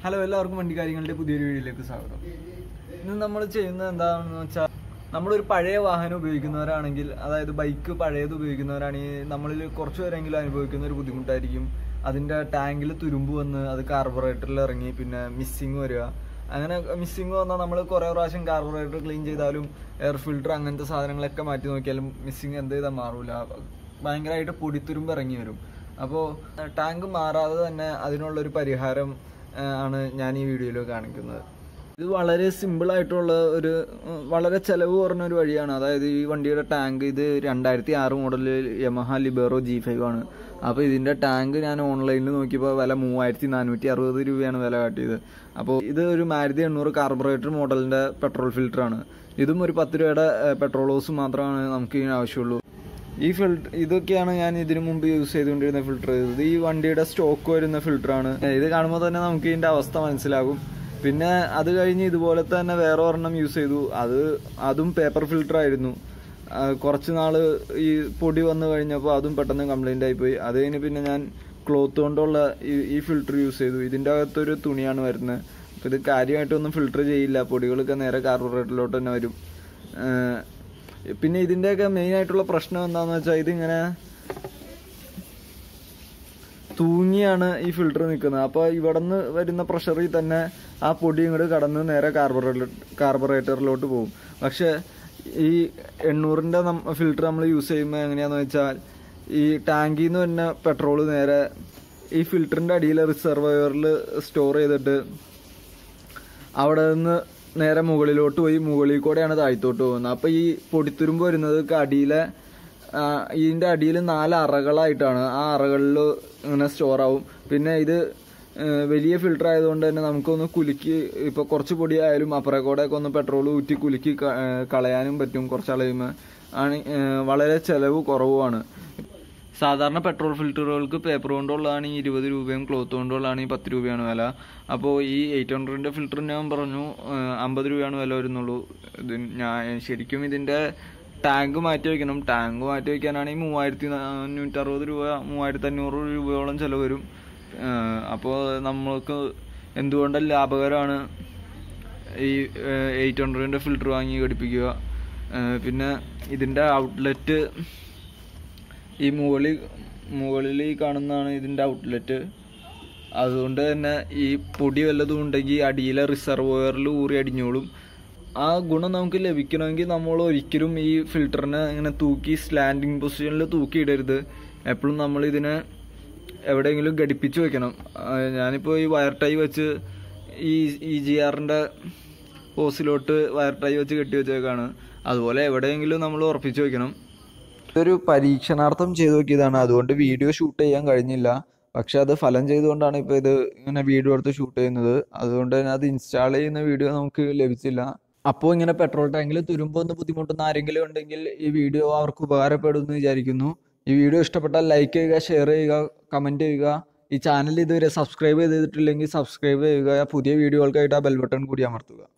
hello എല്ലാവർക്കും വണ്ടി കാര്യങ്ങളുടെ പുതിയൊരു വീഡിയോയിലേക്ക് സ്വാഗതം ഇന്ന് നമ്മൾ ചെയ്യുന്നത് എന്താണെന്ന് വെച്ചാൽ നമ്മളൊരു പഴയ വാഹനം ഉപയോഗിക്കുന്നവരാണെങ്കിൽ അതായത് ബൈക്ക് പഴയത് ഉപയോഗിക്കുന്നവരാണെങ്കിൽ നമ്മളിൽ കുറച്ച് പേരെങ്കിലും അനുഭവിക്കുന്ന ഒരു ബുദ്ധിമുട്ടായിരിക്കും അതിൻ്റെ ടാങ്കിൽ തുരുമ്പ് വന്ന് അത് കാർബറേറ്ററിൽ ഇറങ്ങി പിന്നെ മിസ്സിങ് വരിക അങ്ങനെ മിസ്സിങ് വന്നാൽ നമ്മൾ കുറേ പ്രാവശ്യം കാർബറേറ്റർ ക്ലീൻ ചെയ്താലും എയർ ഫിൽറ്റർ അങ്ങനത്തെ സാധനങ്ങളൊക്കെ മാറ്റി നോക്കിയാലും മിസ്സിങ് എന്ത് ചെയ്താൽ മാറൂല ഭയങ്കരമായിട്ട് പൊടിത്തുരുമ്പ് ഇറങ്ങി വരും അപ്പോൾ ടാങ്ക് മാറാതെ തന്നെ അതിനുള്ളൊരു പരിഹാരം ആ, ആണ് ഞാൻ ഈ വീഡിയോയിൽ കാണിക്കുന്നത് ഇത് വളരെ സിമ്പിൾ ആയിട്ടുള്ള ഒരു ഉം, വളരെ ചെലവ് കുറഞ്ഞ ഒരു വഴിയാണ് അതായത് ഈ വണ്ടിയുടെ ടാങ്ക് ഇത് രണ്ടായിരത്തി ആറ് മോഡലിൽ യമഹ ലിബേറോ ജി ഫൈവ് ആണ് അപ്പോൾ ഇതിൻ്റെ ടാങ്ക് ഞാൻ ഓൺലൈനിൽ നോക്കിയപ്പോൾ വില മൂവായിരത്തി നാനൂറ്റി അറുപത് രൂപയാണ് വില കാട്ടിയത് അപ്പോൾ ഇത് ഒരു മാരുതി എണ്ണൂറ് കാർബറേറ്റർ മോഡലിൻ്റെ പെട്രോൾ ഫിൽറ്ററാണ് ഇതും ഒരു പത്ത് രൂപയുടെ പെട്രോൾ ഹോസ് മാത്രമാണ് നമുക്ക് ഇതിന് ആവശ്യമുള്ളൂ ഈ ഫിൽറ്റർ ഇതൊക്കെയാണ് ഞാൻ ഇതിനു മുമ്പ് യൂസ് ചെയ്തുകൊണ്ടിരുന്ന ഫിൽറ്റർ ഇത് ഈ വണ്ടിയുടെ സ്റ്റോക്ക് വരുന്ന ഫിൽറ്ററാണ് ഇത് കാണുമ്പോൾ തന്നെ നമുക്ക് ഇതിന്റെ അവസ്ഥ മനസ്സിലാകും പിന്നെ അത് കഴിഞ്ഞ് ഇതുപോലെ തന്നെ വേറെ ഒരെണ്ണം യൂസ് ചെയ്തു അത് അതും പേപ്പർ ഫിൽറ്റർ ആയിരുന്നു ആ, കുറച്ച് നാള് ഈ പൊടി വന്നു കഴിഞ്ഞപ്പോൾ അതും പെട്ടെന്ന് കംപ്ലൈന്റ് ആയിപ്പോയി അത് കഴിഞ്ഞ് പിന്നെ ഞാൻ ക്ലോത്ത് കൊണ്ടുള്ള ഈ ഈ ഫിൽറ്റർ യൂസ് ചെയ്തു ഇതിൻ്റെ അകത്തൊരു തുണിയാണ് വരുന്നത് അപ്പോൾ ഇത് കാര്യമായിട്ടൊന്നും ഫിൽറ്റർ ചെയ്യില്ല പൊടികളൊക്കെ നേരെ കാർബറേറ്ററിലോട്ട് തന്നെ വരും ആ, പിന്നെ ഇതിന്റെയൊക്കെ മെയിൻ ആയിട്ടുള്ള പ്രശ്നം എന്താന്ന് വെച്ചാൽ ഇതിങ്ങനെ തൂങ്ങിയാണ് ഈ ഫിൽറ്റർ നിൽക്കുന്നത് അപ്പോൾ ഇവിടെ നിന്ന് വരുന്ന പ്രഷറിൽ തന്നെ ആ പൊടി ഇങ്ങോട്ട് കടന്ന് നേരെ കാർബറേറ്റർ കാർബറേറ്ററിലോട്ട് പോകും പക്ഷെ ഈ എണ്ണൂറിൻ്റെ ഫിൽറ്റർ നമ്മൾ യൂസ് ചെയ്യുമ്പോൾ എങ്ങനെയാന്ന് വെച്ചാൽ ഈ ടാങ്കിൽ നിന്ന് തന്നെ പെട്രോൾ നേരെ ഈ ഫിൽറ്ററിൻ്റെ അടിയിലെ റിസർവയറിൽ സ്റ്റോർ ചെയ്തിട്ട് അവിടെ നിന്ന് നേരെ മുകളിലോട്ട് പോയി മുകളിൽ കൂടെയാണ് താഴ്ത്തോട്ട് പോകുന്നത് അപ്പൊ ഈ പൊടിത്തുരുമ്പ് വരുന്നത് അടിയിലെ ആ, ഇതിന്റെ അടിയിൽ നാല് അറകളായിട്ടാണ് ആ അറകളിൽ ഇങ്ങനെ സ്റ്റോർ ആവും പിന്നെ ഇത് ഏ, വലിയ ഫിൽറ്റർ ആയതുകൊണ്ട് തന്നെ നമുക്കൊന്ന് കുലുക്കി ഇപ്പൊ കുറച്ച് പൊടിയായാലും അപ്പുറേ കൂടെ ഒക്കെ ഒന്ന് പെട്രോൾ ഊറ്റി കുലുക്കി ക- ഏ, കളയാനും പറ്റും കുറച്ച് അളയുമ്പോൾ ആണ് ഏ, വളരെ ചെലവ് കുറവുമാണ് സാധാരണ പെട്രോൾ ഫിൽറ്ററുകൾക്ക് പേപ്പർ കൊണ്ടുള്ളതാണ് ഈ ഇരുപത് രൂപയും ക്ലോത്ത് കൊണ്ടുള്ളതാണ് ഈ പത്ത് രൂപയാണ് വില അപ്പോൾ ഈ എയ്റ്റ് ഹൺഡ്രഡിൻ്റെ ഫിൽറ്റർ ഞാൻ പറഞ്ഞു അമ്പത് രൂപയാണ് വില വരുന്നുള്ളൂ ഇത് ഞാൻ ശരിക്കും ഇതിൻ്റെ ടാങ്ക് മാറ്റി വയ്ക്കണം ടാങ്ക് മാറ്റി വയ്ക്കാനാണെങ്കിൽ മൂവായിരത്തി നാനൂറ്ററുപത് രൂപ മൂവായിരത്തി അഞ്ഞൂറ് രൂപയോളം ചിലവ് വരും അപ്പോൾ നമ്മൾക്ക് എന്തുകൊണ്ടും ലാഭകരമാണ് ഈ എയ്റ്റ് ഹൺഡ്രഡിൻ്റെ ഫിൽറ്റർ വാങ്ങി ഘടിപ്പിക്കുക ഏഹ് പിന്നെ ഇതിൻ്റെ ഔട്ട്ലെറ്റ് ഈ മുകളിൽ മുകളിൽ ഈ കാണുന്നതാണ് ഇതിൻ്റെ ഔട്ട്ലെറ്റ് അതുകൊണ്ട് തന്നെ ഈ പൊടി വല്ലതും ഉണ്ടെങ്കിൽ അടിയിലെ റിസർവോയറിൽ ഊറി അടിഞ്ഞോളും ആ ഗുണം നമുക്ക് ലഭിക്കണമെങ്കിൽ നമ്മൾ ഒരിക്കലും ഈ ഫിൽറ്ററിനെ ഇങ്ങനെ തൂക്കി സ്ലാൻഡിങ് പൊസിഷനിൽ തൂക്കിയിടരുത് എപ്പോഴും നമ്മൾ ഇതിനെ എവിടെയെങ്കിലും ഘടിപ്പിച്ച് വെക്കണം ആ, ഞാനിപ്പോൾ ഈ വയർ ടൈ വെച്ച് ഈ ഇ ജി ആറിൻ്റെ ഹോസിലോട്ട് വയർ ടൈ വെച്ച് കെട്ടി വെച്ചേക്കാണ് അതുപോലെ എവിടെയെങ്കിലും നമ്മൾ ഉറപ്പിച്ച് വെക്കണം ഇതൊരു പരീക്ഷണാർത്ഥം ചെയ്തു നോക്കിയതാണ് അതുകൊണ്ട് വീഡിയോ ഷൂട്ട് ചെയ്യാൻ കഴിഞ്ഞില്ല പക്ഷെ അത് ഫലം ചെയ്തുകൊണ്ടാണ് ഇപ്പോൾ ഇത് ഇങ്ങനെ വീഡിയോ എടുത്ത് ഷൂട്ട് ചെയ്യുന്നത് അതുകൊണ്ട് തന്നെ അത് ഇൻസ്റ്റാൾ ചെയ്യുന്ന വീഡിയോ നമുക്ക് ലഭിച്ചില്ല അപ്പോൾ ഇങ്ങനെ പെട്രോൾ ടാങ്കിൽ തുരുമ്പൊന്ന് ബുദ്ധിമുട്ടുന്ന ആരെങ്കിലും ഉണ്ടെങ്കിൽ ഈ വീഡിയോ അവർക്ക് ഉപകാരപ്പെടുമെന്ന് വിചാരിക്കുന്നു ഈ വീഡിയോ ഇഷ്ടപ്പെട്ടാൽ ലൈക്ക് ചെയ്യുക ഷെയർ ചെയ്യുക കമൻറ്റ് ചെയ്യുക ഈ ചാനൽ ഇതുവരെ സബ്സ്ക്രൈബ് ചെയ്തിട്ടില്ലെങ്കിൽ സബ്സ്ക്രൈബ് ചെയ്യുക പുതിയ വീഡിയോകൾക്കായിട്ട് ആ ബെൽ ബട്ടൺ കൂടി അമർത്തുക